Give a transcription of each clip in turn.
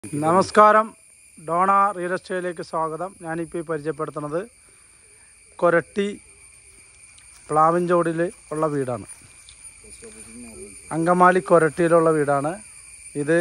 നമസ്കാരം Donna real എസ്റ്റേറ്റിലേക്ക് സ്വാഗതം ഞാനിപ്പോൾ ഈ പരിചയപ്പെടുത്തുന്നത് കൊരട്ടി പ്ലാവിൻചോടിൽ ഉള്ള വീടാണ് അങ്കമാലി കൊരട്ടിയിലുള്ള വീടാണ് ഇത്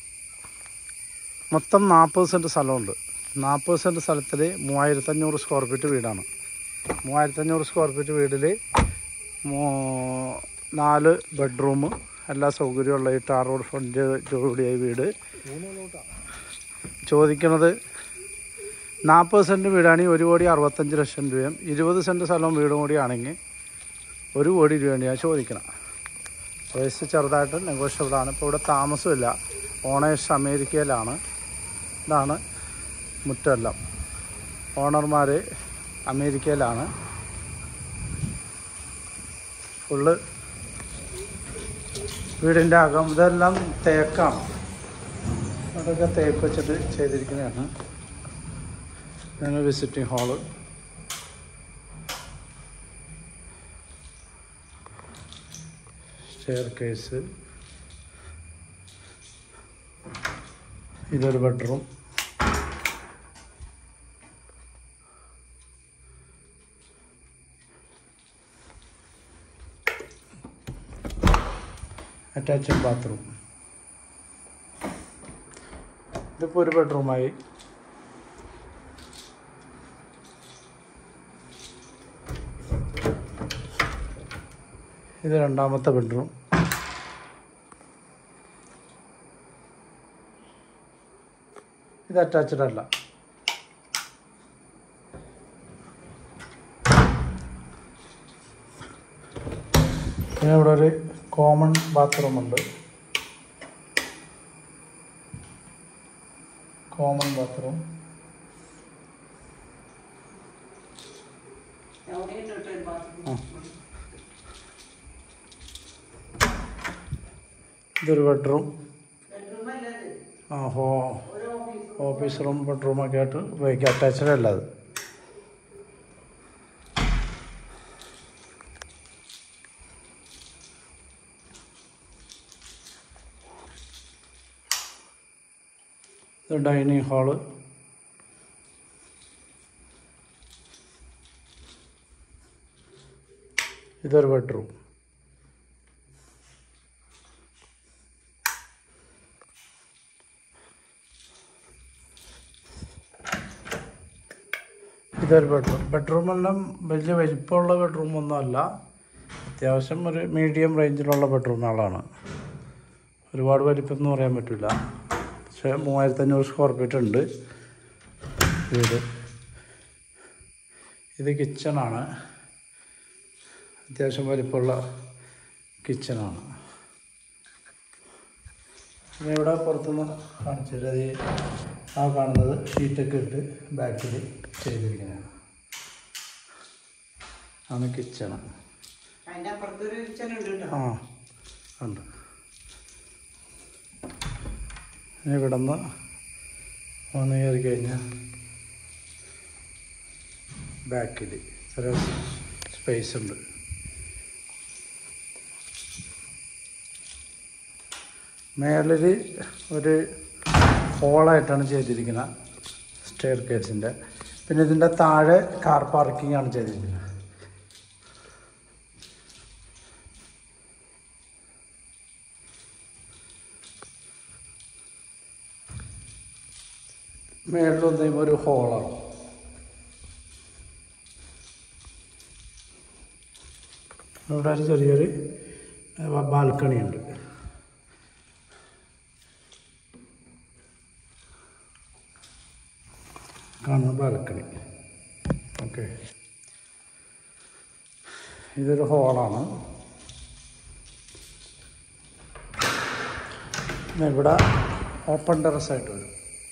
മൊത്തം നാൽപ്പത് സെൻറ്റ് സ്ഥലമുണ്ട് നാൽപ്പത് സെൻറ്റ് സ്ഥലത്തിൽ മൂവായിരത്തഞ്ഞൂറ് സ്ക്വയർ ഫീറ്റ് വീടാണ് മൂവായിരത്തഞ്ഞൂറ് സ്ക്വയർ ഫീറ്റ് വീട്ടിൽ മൂ- നാല് ബെഡ്റൂം എല്ലാ സൗകര്യമുള്ള ഈ ടാർ റോഡ് ഫ്രണ്ട് കൂടിയ ഈ വീട് ചോദിക്കുന്നത് നാൽപ്പത് സെൻറ്റ് വീടാണെങ്കിൽ ഒരു കോടി അറുപത്തഞ്ച് ലക്ഷം രൂപയും ഇരുപത് സെൻറ്റ് സ്ഥലവും വീടും കൂടിയാണെങ്കിൽ ഒരു കോടി രൂപയാണ് ചോദിക്കണം വയസ്സ് ചെറുതായിട്ട് നെഗോഷ്യബിൾ ആണ് ഇപ്പോൾ ഇവിടെ താമസമില്ല ഓണേഴ്സ് അമേരിക്കയിലാണ് ഇതാണ് മുറ്റെല്ലാം ഓണർമാർ അമേരിക്കയിലാണ് ഫുള്ള് വീടിൻ്റെ അകം ഇതെല്ലാം തേക്കാണ് അതൊക്കെ തേക്ക് വെച്ചിട്ട് ചെയ്തിരിക്കുന്നതാണ് ഇതാണ് വിസിറ്റിംഗ് ഹാള് സ്റ്റെയർ കേസ് ഇതൊരു ബെഡ്റൂം അറ്റാച്ച്ഡ് ബാത്റൂം ഇതിപ്പോൾ ഒരു ബെഡ്റൂമായി ഇത് രണ്ടാമത്തെ ബെഡ്റൂം ഇത് അറ്റാച്ച്ഡ് അല്ല പിന്നെ ഇവിടെ ഒരു കോമൺ ബാത്റൂം ഉണ്ട് കോമൺ ബാത്റൂം ഇതൊരു ബെഡ്റൂം ആ ഹോ ഓഫീസ് റൂം ബെഡ്റൂമൊക്കെ ആയിട്ട് ഉപയോഗിക്കാം അറ്റാച്ച്ഡ് അല്ല അത് ഇത് ഡൈനിങ് ഹാള് ഇതൊരു ബെഡ്റൂം ഇതൊരു ബെഡ്റൂം ബെഡ്റൂമെല്ലാം വലിയ വലിപ്പമുള്ള ബെഡ്റൂമൊന്നും അല്ല അത്യാവശ്യം ഒരു മീഡിയം റേഞ്ചിലുള്ള ബെഡ്റൂമുകളാണ് ഒരുപാട് വലിപ്പം എന്ന് പറയാൻ പറ്റില്ല പക്ഷേ മൂവായിരത്തഞ്ഞൂറ് സ്ക്വയർ ഫീറ്റ് ഉണ്ട് വീട് ഇത് കിച്ചണാണ് അത്യാവശ്യം വലിപ്പമുള്ള കിച്ചണാണ് പിന്നെ ഇവിടെ പുറത്തുനിന്ന് കാണിച്ചത് അത് ആ കാണുന്നത് ഷീറ്റൊക്കെ ഇട്ട് ബാക്കിൽ ചെയ്തിരിക്കുന്നതാണ് ആണ് കിച്ചണ് അതിന്റെ അപ്പുറത്തൊരു കിച്ചൺ ഉണ്ട് കേട്ടോ ആ ഉണ്ട് ഇനി ഇവിടെ നിന്ന് വന്ന് കയറി കഴിഞ്ഞാൽ ബാക്കിൽ ചെറിയ സ്പേസ് ഉണ്ട് മേളിൽ ഒരു ഹോളായിട്ടാണ് ചെയ്തിരിക്കുന്നത് സ്റ്റെയർ കേസിൻ്റെ പിന്നെ ഇതിൻ്റെ താഴെ കാർ പാർക്കിംഗ് ആണ് ചെയ്തിരിക്കുന്നത് മേളിലൊന്നും ഒരു ഹോളാണ് ഇവിടെ ഒരു ചെറിയൊരു ബാൽക്കണി ഉണ്ട് കാണുന്ന ബാൽക്കണി ഓക്കെ ഇതൊരു ഹോളാണ് പിന്നെ ഇവിടെ ഓപ്പൺ ടെറസ് ആയിട്ട് വരും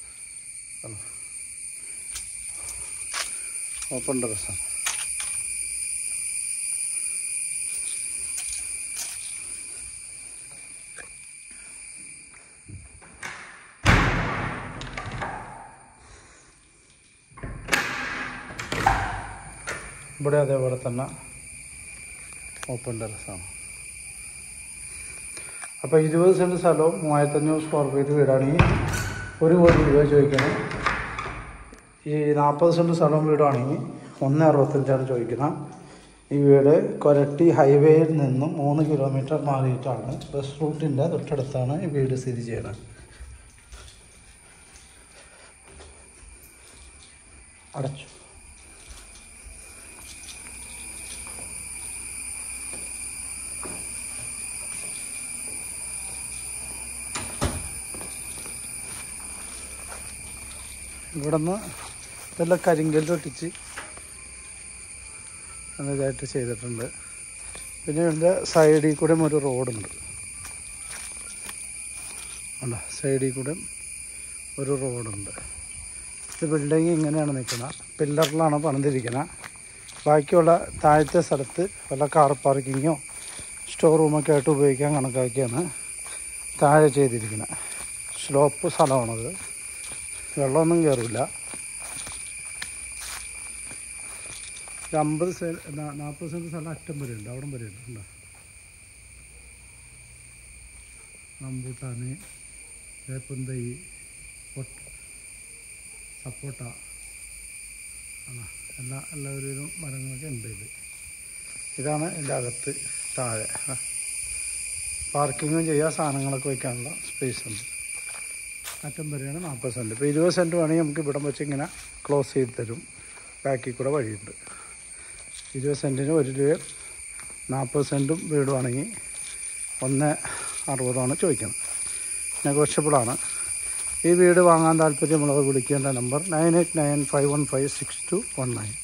ഓപ്പൺ ടെറസാണ് ഇവിടെ അതേപോലെ തന്നെ ഓപ്പൺ ടെറസാണ് അപ്പോൾ ഇരുപത് സെൻറ്റ് സ്ഥലവും മൂവായിരത്തഞ്ഞൂറ് സ്ക്വയർ ഫീറ്റ് വീടാണെങ്കിൽ ഒരു കോടി രൂപ ചോദിക്കണം ഈ നാൽപ്പത് സെൻറ്റ് സ്ഥലവും വീടാണെങ്കിൽ ഒന്ന് അറുപത്തഞ്ചാണ് ചോദിക്കുന്നത് ഈ വീട് കൊരട്ടി ഹൈവേയിൽ നിന്നും മൂന്ന് കിലോമീറ്റർ മാറിയിട്ടാണ് ബസ് റൂട്ടിൻ്റെ തൊട്ടടുത്താണ് ഈ വീട് സ്ഥിതി ചെയ്യുന്നത് അടച്ചു ഇവിടുന്ന് ഇതെല്ലാം കരിങ്കല്ല് ഒട്ടിച്ച് ഇതായിട്ട് ചെയ്തിട്ടുണ്ട് പിന്നെ ഇതിൻ്റെ സൈഡിൽ കൂടെ ഒരു റോഡുണ്ട് അല്ല സൈഡിൽ കൂടെ ഒരു റോഡുണ്ട് ഇത് ബിൽഡിങ് ഇങ്ങനെയാണ് നിൽക്കുന്നത് പില്ലറിലാണ് പണിതിരിക്കുന്നത് ബാക്കിയുള്ള താഴത്തെ സ്ഥലത്ത് വല്ല കാർ പാർക്കിങ്ങോ സ്റ്റോർ റൂമൊക്കെ ആയിട്ട് ഉപയോഗിക്കാൻ കണക്കാക്കിയാണ് താഴെ ചെയ്തിരിക്കുന്നത് സ്ലോപ്പ് സ്ഥലമാണത് വെള്ളമൊന്നും കയറില്ല ഒരു അമ്പത് സെ നാൽപ്പത് സെൻറ്റ് സ്ഥലം അറ്റം വരെ ഉണ്ട് അവിടം വരെ ഉണ്ട് ഉണ്ടോ റംബൂട്ടാന് വേപ്പും തൈ പൊട്ട സപ്പോട്ട ആണ് എല്ലാ എല്ലാവരും മരങ്ങളൊക്കെ ഉണ്ട് ഇത് ഇതാണ് എൻ്റെ അകത്ത് താഴെ പാർക്കിങ്ങും ചെയ്യാം സാധനങ്ങളൊക്കെ വയ്ക്കാനുള്ള സ്പേസ് ഉണ്ട് അറ്റം വരെയാണ് നാൽപ്പത് സെൻറ്റ് ഇപ്പോൾ ഇരുപത് സെൻറ്റ് വേണമെങ്കിൽ നമുക്ക് ഇവിടം വെച്ച് ഇങ്ങനെ ക്ലോസ് ചെയ്ത് തരും ബാക്കിൽ കൂടെ വഴിയുണ്ട് ഇരുപത് സെൻറ്റിന് ഒരു രൂപയും നാൽപ്പത് സെൻറ്റും വീടുവാണെങ്കിൽ ഒന്ന് അറുപതാണ് ചോദിക്കുന്നത് നെഗോഷ്യബിളാണ് ഈ വീട് വാങ്ങാൻ താല്പര്യമുള്ളവർ വിളിക്കേണ്ട number nine eight nine five one five six two one nine